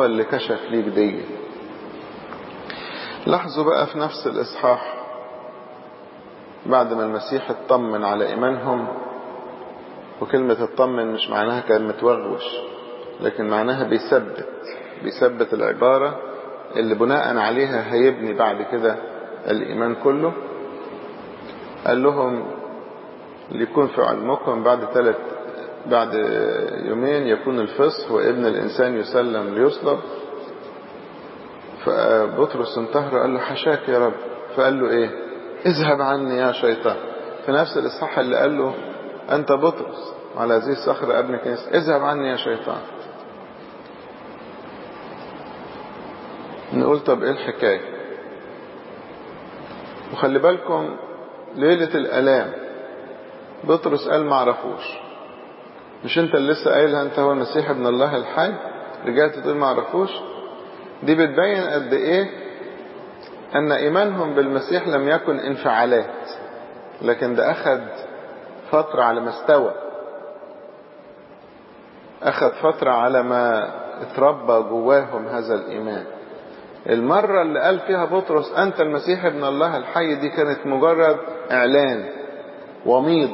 هو اللي كشف ليك دي لاحظوا بقى في نفس الإصحاح بعد ما المسيح اطمن على إيمانهم وكلمة اطمن مش معناها كلمة وغوش لكن معناها بيثبت بيثبت العبارة اللي بناء عليها هيبني بعد كده الإيمان كله قال لهم ليكون في علمكم بعد ثلاث بعد يومين يكون الفصح وابن الإنسان يسلم ليصلب فبطرس انتهر قال له حشاك يا رب فقال له ايه اذهب عني يا شيطان في نفس الإصحاح اللي قال له أنت بطرس على هذه الصخرة ابن كنيسة اذهب عني يا شيطان نقول طب ايه الحكاية وخلي بالكم ليلة الألام بطرس قال معرفوش مش انت اللي لسه قايلها انت هو المسيح ابن الله الحي رجعت تقول معرفوش دي بتبين قد ايه ان ايمانهم بالمسيح لم يكن انفعالات لكن ده اخد فترة على ما استوى اخد فترة على ما اتربى جواهم هذا الايمان المرة اللي قال فيها بطرس انت المسيح ابن الله الحي دي كانت مجرد اعلان وميض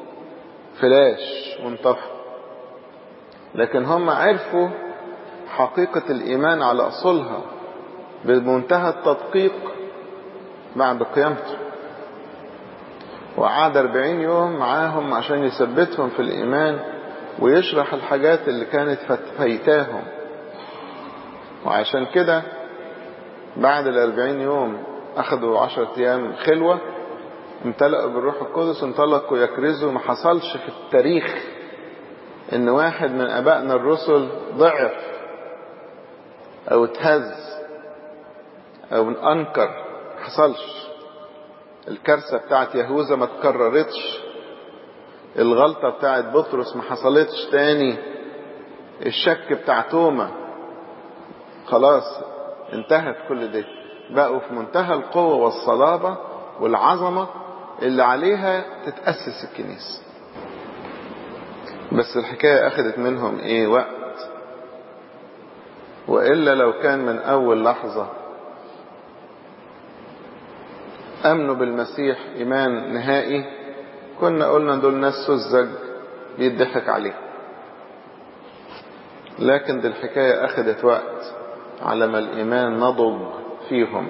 فلاش وانطفى لكن هم عرفوا حقيقة الإيمان على أصولها بمنتهى التدقيق بعد قيامته وقعد أربعين يوم معاهم عشان يثبتهم في الإيمان ويشرح الحاجات اللي كانت فايتاهم وعشان كده بعد الأربعين يوم أخذوا عشرة أيام خلوة امتلأوا بالروح القدس انطلقوا يكرزوا ما حصلش في التاريخ ان واحد من ابائنا الرسل ضعف او اتهز او انكر حصلش الكارثة بتاعت يهوذا ما تكررتش الغلطة بتاعت بطرس ما حصلتش تاني الشك بتاع توما خلاص انتهت كل ده بقوا في منتهى القوة والصلابة والعظمة اللي عليها تتأسس الكنيسة بس الحكاية أخذت منهم إيه وقت وإلا لو كان من أول لحظة أمنوا بالمسيح إيمان نهائي كنا قلنا دول ناس سذج بيضحك عليه لكن دي الحكاية أخذت وقت على ما الإيمان نضج فيهم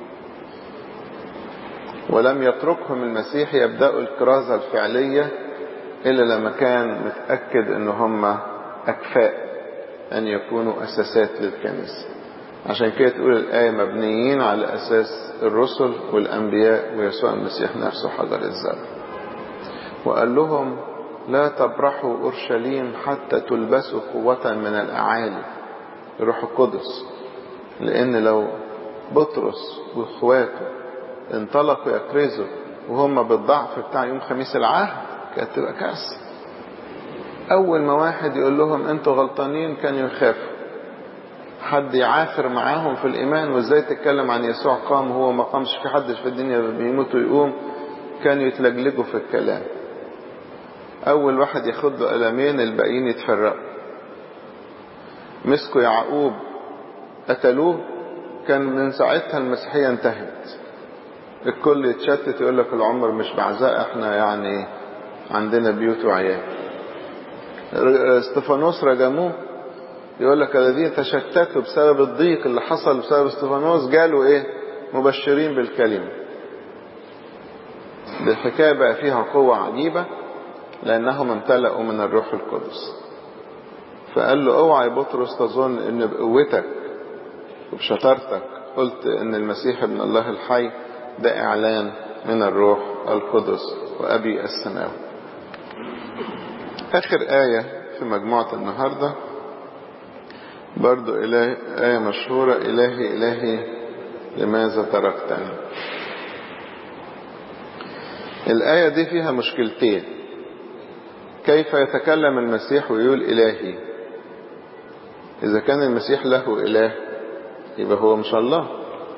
ولم يتركهم المسيح يبدأوا الكرازة الفعلية إلا لما كان متأكد أن هم أكفاء أن يكونوا أساسات للكنيسة عشان كده تقول الآية مبنيين على أساس الرسل والأنبياء ويسوع المسيح نفسه حجر الزرع وقال لهم لا تبرحوا أورشليم حتى تلبسوا قوة من الأعالي الروح القدس لأن لو بطرس وإخواته انطلقوا يكرزوا وهم بالضعف بتاع يوم خميس العهد كانت تبقى كارثة أول ما واحد يقول لهم أنتوا غلطانين كانوا يخافوا حد يعافر معاهم في الإيمان وإزاي تتكلم عن يسوع قام وهو ما قامش في حد في الدنيا بيموت ويقوم كانوا يتلجلجوا في الكلام أول واحد ياخد له قلمين الباقيين يتفرقوا مسكوا يعقوب قتلوه كان من ساعتها المسيحية انتهت الكل يتشتت يقول لك العمر مش بعزاء احنا يعني عندنا بيوت وعيال استفانوس رجموه يقول لك الذين تشتتوا بسبب الضيق اللي حصل بسبب استفانوس قالوا ايه مبشرين بالكلمة دي الحكاية بقى فيها قوة عجيبة لأنهم امتلأوا من الروح القدس فقال له اوعى يا بطرس تظن ان بقوتك وبشطارتك قلت ان المسيح ابن الله الحي ده اعلان من الروح القدس وابي السماوي اخر آية في مجموعة النهاردة برضو إله آية مشهورة إلهي إلهي لماذا تركتني الآية دي فيها مشكلتين كيف يتكلم المسيح ويقول إلهي إذا كان المسيح له إله يبقى هو مش الله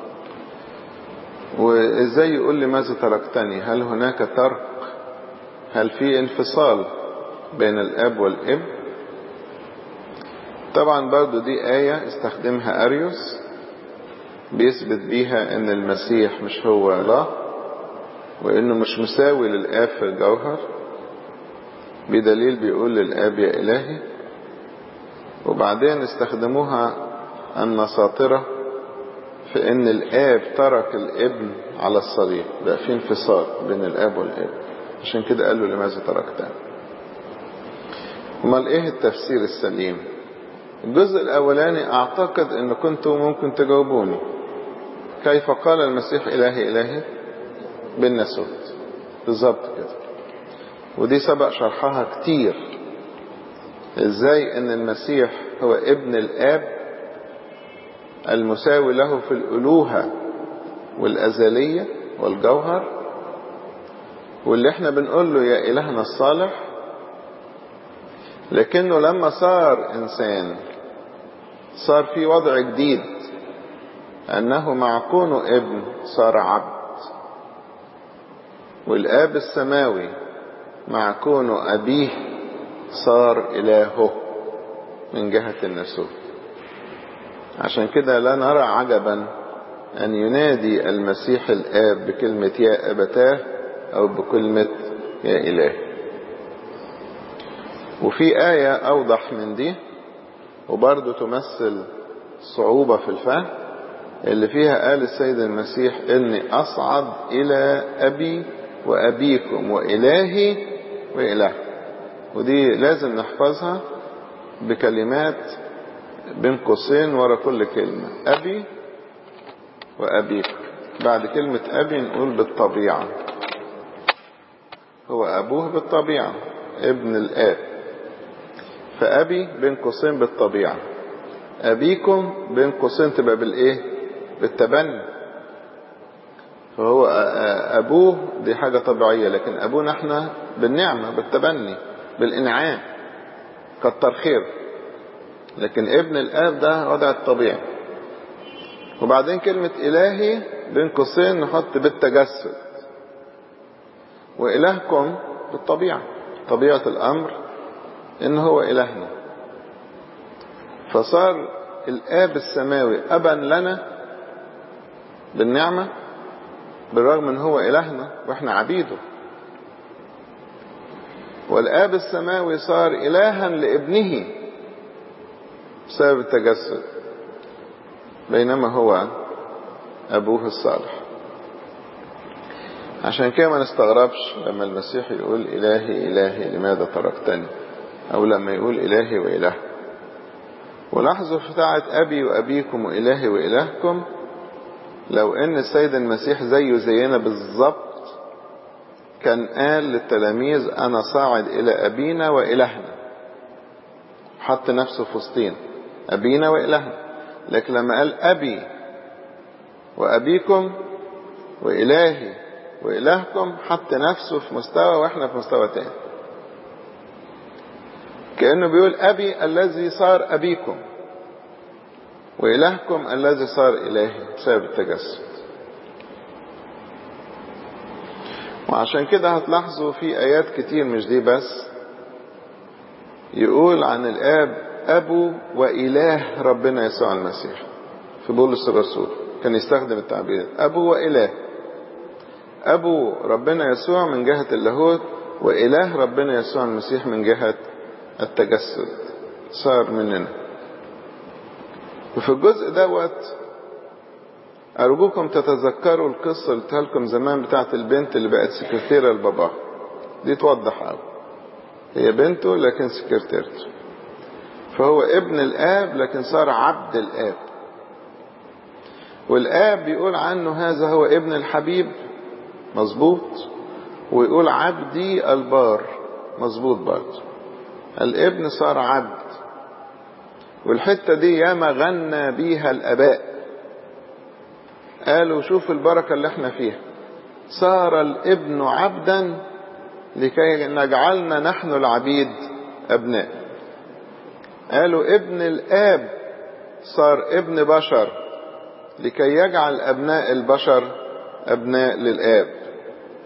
وإزاي يقول لماذا تركتني هل هناك ترك هل في انفصال بين الأب والابن طبعا برضو دي آية استخدمها أريوس بيثبت بيها ان المسيح مش هو الله وانه مش مساوي للآب في الجوهر بدليل بيقول للآب يا إلهي وبعدين استخدموها النساطرة في ان الآب ترك الابن على الصليب بقى في انفصال بين الآب والابن عشان كده قال له لماذا تركتني امال ايه التفسير السليم الجزء الاولاني اعتقد ان كنتم ممكن تجاوبوني كيف قال المسيح الهي الهي بالناسوت بالظبط كده ودي سبق شرحها كتير ازاي ان المسيح هو ابن الاب المساوي له في الالوهة والازلية والجوهر واللي احنا بنقول له يا الهنا الصالح لكنه لما صار انسان صار في وضع جديد انه مع كونه ابن صار عبد والاب السماوي مع كونه ابيه صار الهه من جهة النسوت عشان كده لا نرى عجبا ان ينادي المسيح الاب بكلمة يا ابتاه او بكلمة يا الهي وفي آية أوضح من دي وبرضه تمثل صعوبة في الفهم اللي فيها قال السيد المسيح إني أصعد إلى أبي وأبيكم وإلهي وإله ودي لازم نحفظها بكلمات بين قوسين ورا كل كلمة أبي وأبيكم بعد كلمة أبي نقول بالطبيعة هو أبوه بالطبيعة ابن الآب فأبي بين قوسين بالطبيعة أبيكم بين قوسين تبقى بالإيه بالتبني فهو أبوه دي حاجة طبيعية لكن أبونا احنا بالنعمة بالتبني بالإنعام كتر خير لكن ابن الآب ده وضع الطبيعي وبعدين كلمة إلهي بين قوسين نحط بالتجسد وإلهكم بالطبيعة طبيعة الأمر إن هو إلهنا فصار الآب السماوي أبا لنا بالنعمة بالرغم إن هو إلهنا وإحنا عبيده والآب السماوي صار إلها لابنه بسبب التجسد بينما هو أبوه الصالح عشان كده ما نستغربش لما المسيح يقول إلهي إلهي لماذا تركتني أو لما يقول إلهي وإله ولاحظوا في بتاعة أبي وأبيكم وإلهي وإلهكم لو إن السيد المسيح زيه زينا بالظبط كان قال للتلاميذ أنا صاعد إلى أبينا وإلهنا حط نفسه في وسطين أبينا وإلهنا لكن لما قال أبي وأبيكم وإلهي وإلهكم حط نفسه في مستوى وإحنا في مستوى تاني كأنه بيقول أبي الذي صار أبيكم وإلهكم الذي صار إلهي بسبب التجسد وعشان كده هتلاحظوا في آيات كتير مش دي بس يقول عن الآب أبو وإله ربنا يسوع المسيح في بولس الرسول كان يستخدم التعبير أبو وإله أبو ربنا يسوع من جهة اللاهوت وإله ربنا يسوع المسيح من جهة التجسد صار مننا وفي الجزء دوت أرجوكم تتذكروا القصة اللي قلتها لكم زمان بتاعت البنت اللي بقت سكرتيرة لباباها دي توضح قوي هي بنته لكن سكرتيرته فهو ابن الآب لكن صار عبد الآب والآب بيقول عنه هذا هو ابن الحبيب مظبوط ويقول عبدي البار مظبوط برضه الابن صار عبد والحتة دي ياما غنى بيها الآباء قالوا شوف البركة اللي احنا فيها صار الابن عبدا لكي نجعلنا نحن العبيد أبناء قالوا ابن الآب صار ابن بشر لكي يجعل أبناء البشر أبناء للآب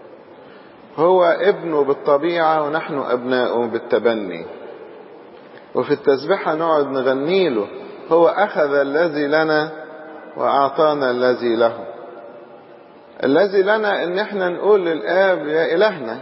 هو ابنه بالطبيعة ونحن أبناؤه بالتبني وفي التسبيحة نقعد نغني له هو أخذ الذي لنا وأعطانا الذي له الذي لنا ان احنا نقول للآب يا إلهنا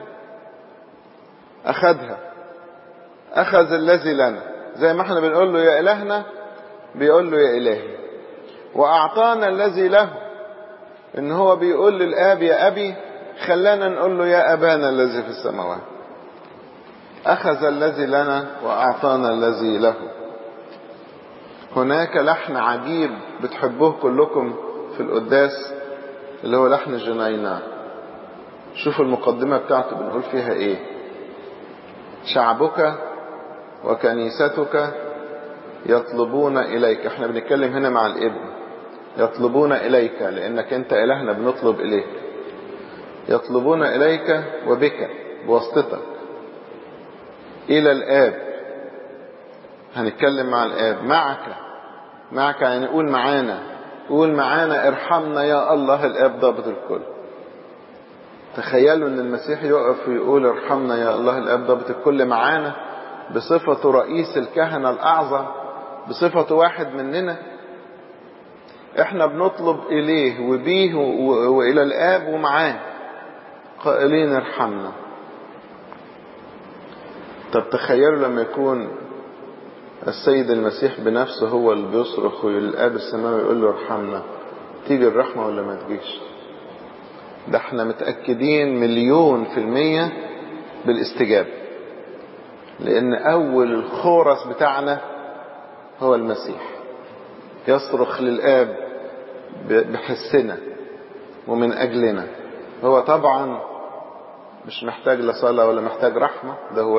أخذها أخذ الذي لنا زي ما احنا بنقول له يا إلهنا بيقول له يا إلهي وأعطانا الذي له إن هو بيقول للآب يا أبي خلانا نقول له يا أبانا الذي في السماوات أخذ الذي لنا وأعطانا الذي له هناك لحن عجيب بتحبوه كلكم في القداس اللي هو لحن الجنينة شوفوا المقدمة بتاعته بنقول فيها ايه شعبك وكنيستك يطلبون إليك احنا بنتكلم هنا مع الابن يطلبون إليك لأنك أنت إلهنا بنطلب إليك يطلبون إليك وبك بواسطتك إلى الآب هنتكلم مع الآب معك معك يعني قول معانا قول معانا ارحمنا يا الله الآب ضابط الكل تخيلوا ان المسيح يقف ويقول ارحمنا يا الله الآب ضابط الكل معانا بصفته رئيس الكهنة الأعظم بصفته واحد مننا احنا بنطلب إليه وبيه وإلى الآب ومعاه قائلين ارحمنا طب تخيلوا لما يكون السيد المسيح بنفسه هو اللي بيصرخ للآب السماوي يقول له ارحمنا تيجي الرحمة ولا ما تجيش ده احنا متأكدين مليون في المية بالاستجابة لأن أول الخورس بتاعنا هو المسيح يصرخ للآب بحسنا ومن أجلنا هو طبعا مش محتاج لصلاة ولا محتاج رحمة ده هو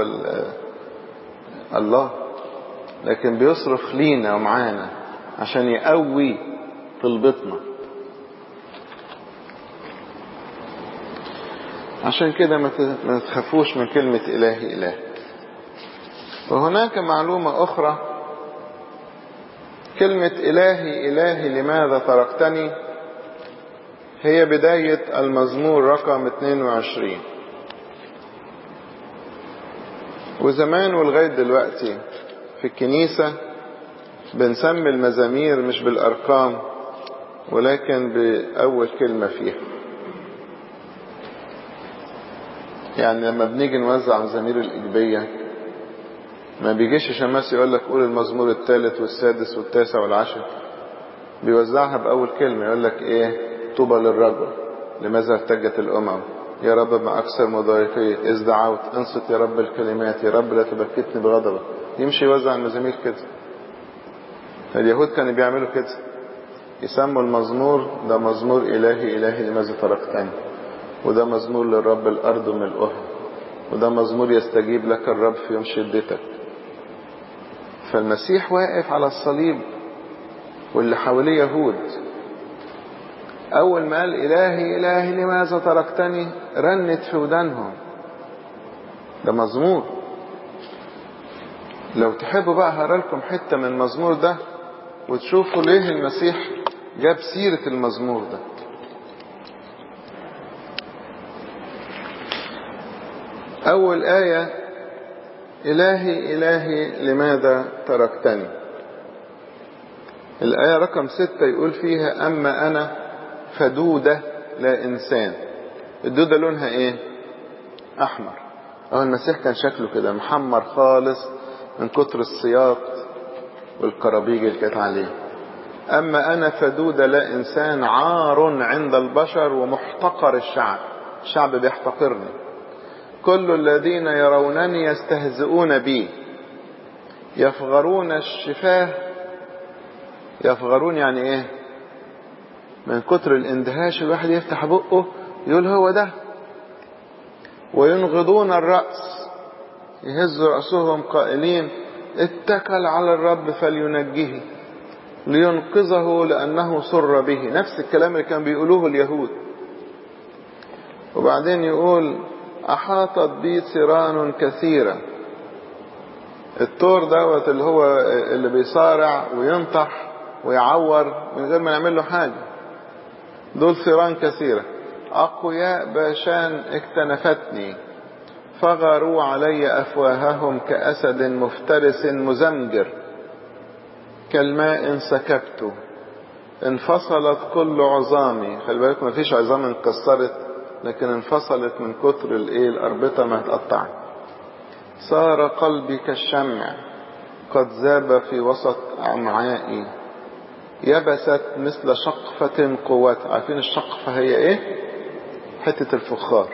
الله لكن بيصرخ لينا ومعانا عشان يقوي طلبتنا عشان كده ما تخافوش من كلمة إلهي إله وهناك معلومة أخرى كلمة إلهي إلهي لماذا تركتني هي بداية المزمور رقم 22 وزمان ولغاية دلوقتي في الكنيسة بنسمي المزامير مش بالأرقام ولكن بأول كلمة فيها يعني لما بنيجي نوزع مزامير الإجبية ما بيجيش شماس يقول لك قول المزمور الثالث والسادس والتاسع والعاشر بيوزعها بأول كلمة يقول لك إيه طوبى للرجل لماذا ارتجت الأمم يا رب ما أكثر مضايقي إذ دعوت انصت يا رب الكلمات يا رب لا تبكتني بغضبك يمشي يوزع المزامير كده اليهود كانوا بيعملوا كده يسموا المزمور ده مزمور إلهي إلهي لماذا تركتني وده مزمور للرب الأرض ملؤها وده مزمور يستجيب لك الرب في يوم شدتك فالمسيح واقف على الصليب واللي حواليه يهود أول ما قال إلهي إلهي لماذا تركتني رنت في ودانهم ده مزمور لو تحبوا بقى هقرا لكم حتة من المزمور ده وتشوفوا ليه المسيح جاب سيرة المزمور ده أول آية إلهي إلهي لماذا تركتني الآية رقم ستة يقول فيها أما أنا فدودة لا إنسان الدودة لونها إيه أحمر أو المسيح كان شكله كده محمر خالص من كتر السياط والكرابيج اللي كانت عليه أما أنا فدودة لا إنسان عار عند البشر ومحتقر الشعب الشعب بيحتقرني كل الذين يرونني يستهزئون بي يفغرون الشفاه يفغرون يعني ايه من كتر الاندهاش الواحد يفتح بقه يقول هو ده وينغضون الرأس يهزوا رأسهم قائلين اتكل على الرب فلينجيه لينقذه لأنه سر به نفس الكلام اللي كان بيقولوه اليهود وبعدين يقول أحاطت بي ثيران كثيرة الطور دوت اللي هو اللي بيصارع وينطح ويعور من غير ما يعمل له حاجة دول ثيران كثيرة أقوياء باشان اكتنفتني فغروا علي أفواههم كأسد مفترس مزمجر كالماء سكبت انفصلت كل عظامي خلي بالك ما فيش عظام انكسرت لكن انفصلت من كتر الايه الاربطه ما اتقطعت صار قلبي كالشمع قد ذاب في وسط امعائي يبست مثل شقفة قوات عارفين الشقفة هي ايه حتة الفخار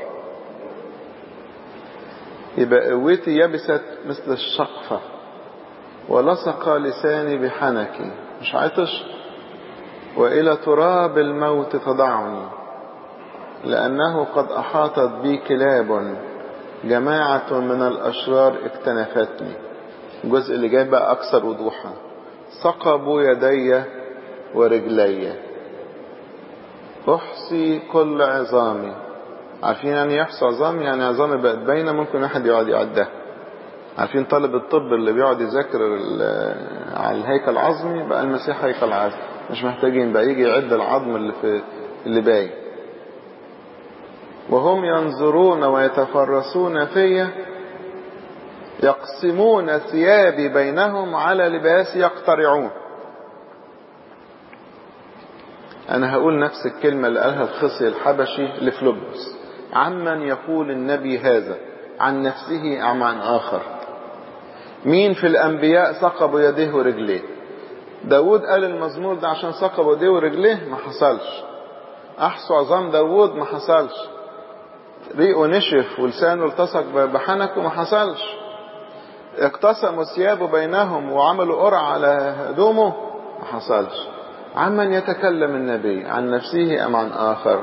يبقى قوتي يبست مثل الشقفة ولصق لساني بحنكي مش عطش وإلى تراب الموت تضعني لأنه قد أحاطت بي كلاب جماعة من الأشرار اكتنفتني الجزء اللي جاي بقى أكثر وضوحا ثقبوا يدي ورجلي أحصي كل عظامي عارفين يعني يحصي عظام يعني عظامي بقت باينة ممكن واحد يقعد يعدها عارفين طالب الطب اللي بيقعد يذاكر على الهيكل العظمي بقى المسيح هيكل عظمي مش محتاجين بقى يجي يعد العظم اللي في اللي باين وهم ينظرون ويتفرسون في يقسمون ثيابي بينهم على لباسي يقترعون انا هقول نفس الكلمة اللي قالها الخصي الحبشي لفلوبس عمن يقول النبي هذا عن نفسه ام عن اخر مين في الانبياء ثقبوا يديه ورجليه داود قال المزمور ده عشان ثقبوا يديه ورجليه ما حصلش احصوا عظام داود ما حصلش ريقه نشف ولسانه التصق بحنكه ما حصلش اقتسموا ثيابه بينهم وعملوا قرعة على هدومه ما حصلش عمن يتكلم النبي عن نفسه أم عن آخر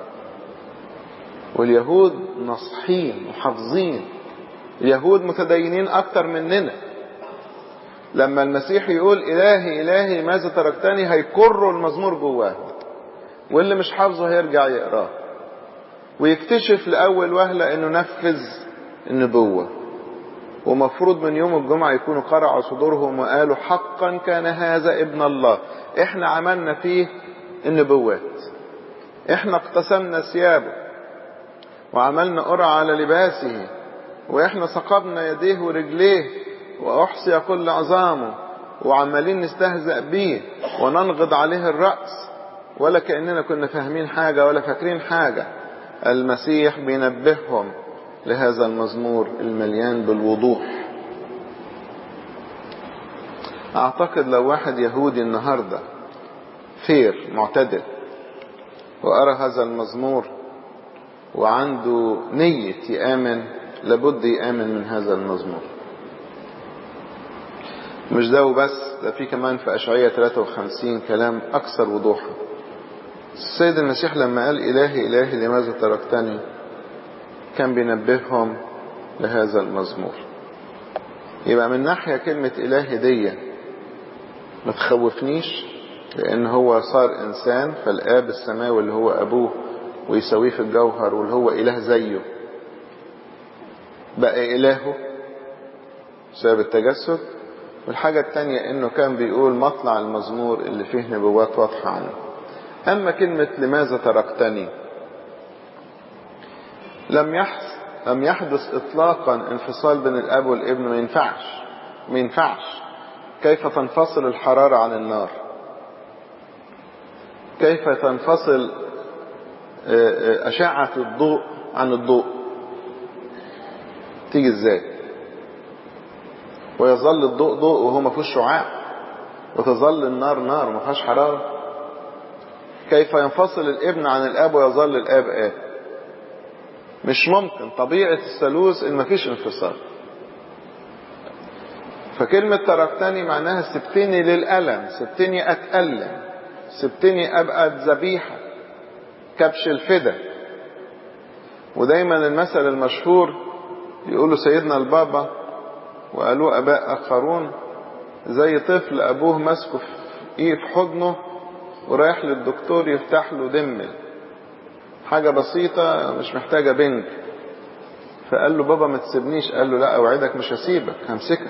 واليهود نصحين وحافظين اليهود متدينين أكتر مننا لما المسيح يقول إلهي إلهي ماذا تركتني هيكروا المزمور جواه واللي مش حافظه هيرجع يقراه ويكتشف لأول وهلة إنه نفذ النبوة ومفروض من يوم الجمعة يكونوا قرعوا صدورهم وقالوا حقا كان هذا ابن الله احنا عملنا فيه النبوات احنا اقتسمنا ثيابه وعملنا قرعة على لباسه واحنا ثقبنا يديه ورجليه واحصي كل عظامه وعمالين نستهزأ بيه وننغض عليه الرأس ولا كأننا كنا فاهمين حاجة ولا فاكرين حاجة المسيح بينبههم لهذا المزمور المليان بالوضوح اعتقد لو واحد يهودي النهاردة فير معتدل وقرأ هذا المزمور وعنده نية يآمن لابد يآمن من هذا المزمور مش ده وبس ده في كمان في أشعية 53 كلام أكثر وضوحا السيد المسيح لما قال إلهي إلهي لماذا تركتني كان بينبههم لهذا المزمور يبقى من ناحية كلمة إلهي دي ما تخوفنيش لأن هو صار إنسان فالآب السماوي اللي هو أبوه ويساويه في الجوهر واللي هو إله زيه بقى إلهه بسبب التجسد والحاجة التانية إنه كان بيقول مطلع المزمور اللي فيه نبوات واضحة عنه أما كلمة لماذا تركتني لم يحدث لم يحدث إطلاقا انفصال بين الأب والابن ما ينفعش ما ينفعش كيف تنفصل الحرارة عن النار كيف تنفصل أشعة الضوء عن الضوء تيجي ازاي ويظل الضوء ضوء وهو ما فيهوش شعاع وتظل النار نار ما فيهاش حرارة كيف ينفصل الابن عن الاب ويظل الاب اب مش ممكن طبيعة الثالوث ان مفيش انفصال فكلمة تركتني معناها سبتني للألم سبتني أتألم سبتني أبقى ذبيحة كبش الفدا ودايما المثل المشهور يقولوا سيدنا البابا وقالوا أباء آخرون زي طفل أبوه ماسكه في إيه في حضنه ورايح للدكتور يفتح له دمل حاجة بسيطة مش محتاجة بنج فقال له بابا ما تسيبنيش قال له لا أوعدك مش هسيبك همسكك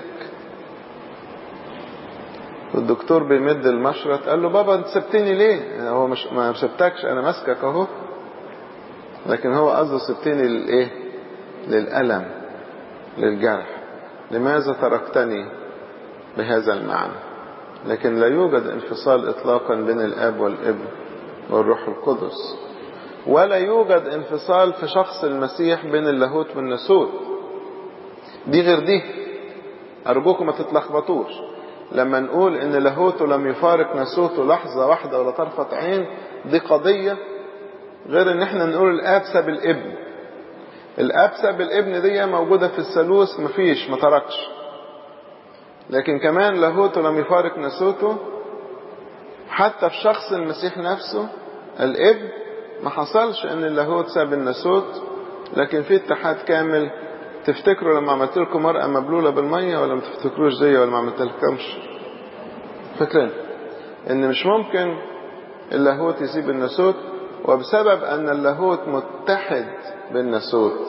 والدكتور بيمد المشرط قال له بابا انت سبتني ليه هو مش ما سبتكش انا ماسكك اهو لكن هو قصده سبتني للايه للألم للجرح لماذا تركتني بهذا المعنى لكن لا يوجد انفصال اطلاقا بين الاب والابن والروح القدس ولا يوجد انفصال في شخص المسيح بين اللاهوت والناسوت دي غير دي ارجوكم ما تتلخبطوش لما نقول ان لاهوته لم يفارق ناسوته لحظة واحدة ولا طرفة عين دي قضية غير ان احنا نقول الاب ساب الابن الاب ساب الابن دي موجودة في الثالوث مفيش ما تركش لكن كمان لاهوته لم يفارق ناسوته حتى في شخص المسيح نفسه الابن ما حصلش ان اللاهوت ساب الناسوت لكن في اتحاد كامل تفتكروا لما عملت لكم مرأة مبلولة بالمية ولا ما تفتكروش زي ولا ما عملت لكمش فاكرين ان مش ممكن اللاهوت يسيب الناسوت وبسبب ان اللاهوت متحد بالناسوت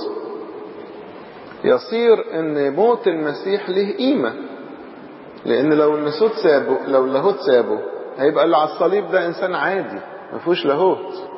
يصير ان موت المسيح له قيمة لان لو الناسوت سابه لو اللاهوت سابه هيبقى اللي على الصليب ده انسان عادي ما فيهوش لاهوت